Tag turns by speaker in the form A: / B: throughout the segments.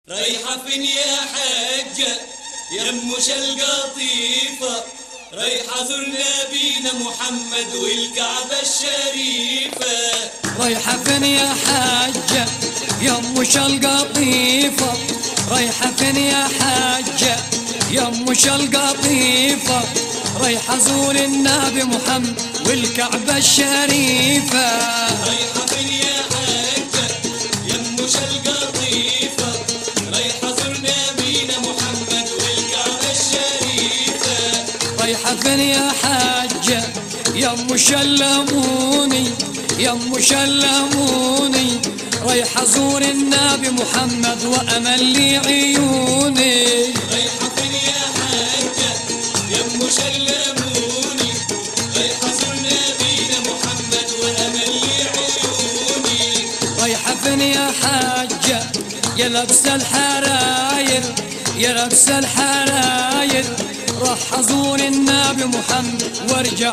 A: ريحة فين يا حجة يمش القطيفة ريحة زرنا بينا محمد والكعبة الشريفة
B: رايحة فين يا حاجة يمش القطيفة رايحة فين يا حاجة يمش القطيفة رايحة زور النبي محمد والكعبة الشريفة
A: ريحة فين يا حجة يمش القطيفة ريحة زرنا بينا محمد والكعبة الشريفة
B: رايحة فين يا حاجة يمش اللموني يمش اللموني رايحة زور النبي محمد وأمل لي عيوني
A: ريحة فين يا حجة يمش اللموني ريحة زرنا بينا محمد وأمل لي عيوني
B: رايحة فين يا حاجة يا لابسة الحراير يا لابسة الحراير راح أزور النبي محمد وارجع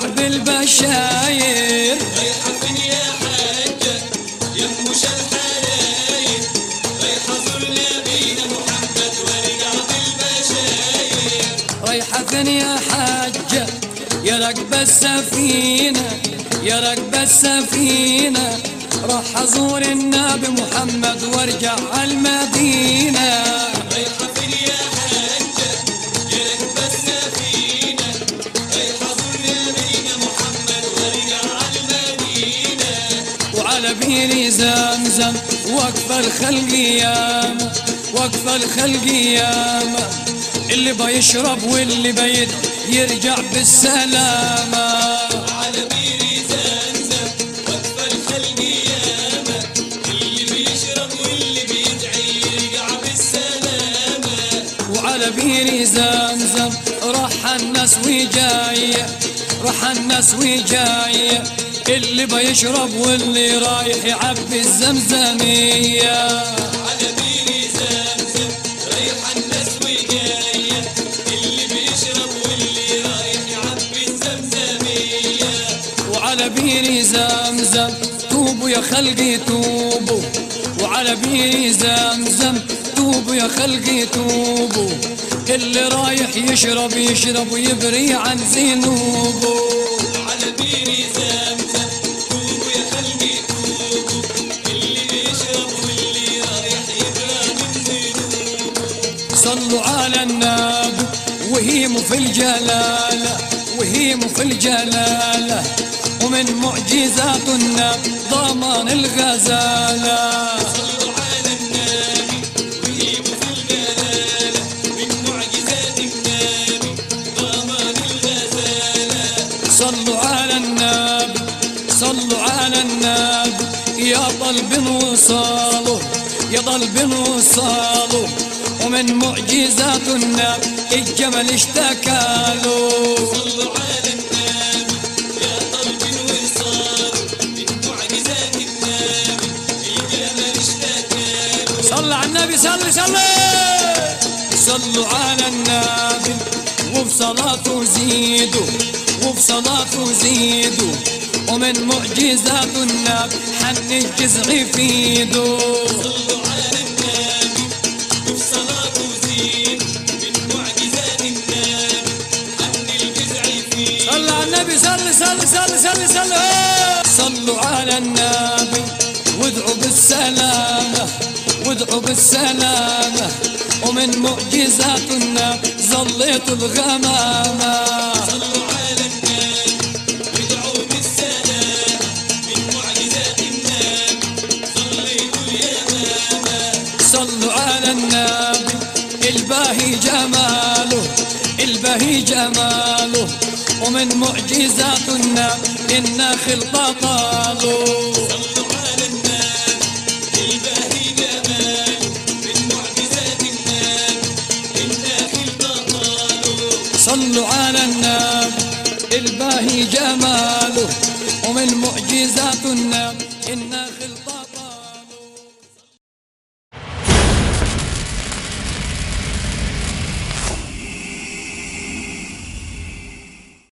B: بالبشاير
A: ريحة فين يا حجة يمش الحراير ريحة زرنا بينا محمد وارجع بالبشاير
B: رايحة فين يا حاجة يا ركب السفينة يا ركب السفينة راح أزور النبي محمد وارجع المدينة
A: ريحة فين يا حجة يا ركب السفينة ريحة زرنا بينا محمد وارجع المدينة
B: وعلى بير زمزم وقف الخلق ياما وقف الخلق ياما اللي بيشرب واللي بيد يرجع بالسلامة
A: على بير زمزم وقف الخلق ياما اللي بيشرب واللي بيدعي يرجع بالسلامة
B: وعلى بير زمزم راح الناس وجاية راح الناس وجاية اللي بيشرب واللي رايح يعبي الزمزمية
A: على بير زمزم رايح الناس وجاية اللي بيشرب واللي رايح يعبي الزمزمية
B: وعلى بير زمزم توبوا يا خلقي توبوا وعلى بير زمزم توبوا يا خلقي توبوا اللي رايح يشرب يشرب ويبري عن ذنوبه
A: على بير زمزم توبوا يا خلقي توبوا اللي بيشرب واللي رايح يبرى من ذنوبه
B: صلوا على النبي وهيموا في الجلالة وهيموا في الجلالة ومن معجزات النبي ضمان الغزالة
A: صلوا على النبي وهيبوا في الجلالة من معجزات النبي ضمان الغزالة
B: صلوا على النبي صلوا على النبي يا طلب وصاله يا طلب وصاله ومن معجزات النبي الجمل اشتكى له
A: صلوا على النبي يا قلب وصال من معجزات النبي الجمل اشتكى له
B: صلى على النبي صلي صلي صلوا على النبي وفي صلاته زيدوا وفي صلاته زيدوا ومن معجزات النبي حن الجزع في ايده
A: صلوا على النبي وفي صلاته زين من معجزات النبي أن الجزع فيه
B: صلى على النبي صلي صلي صلي صلي صلي صلوا على النبي وادعوا بالسلامة وادعوا بالسلامة ومن معجزات النبي ظليت الغمامة
A: صلوا على النبي وادعوا بالسلام من معجزات النبي صليت اليمامة
B: صلوا على النبي الباهي جماله الباهي جماله ومن معجزات النبي النخل بطاله
A: صلوا على النبي الباهي جمال من معجزات النبي الناخل بطاله
B: صلوا على النبي الباهي جماله ومن معجزات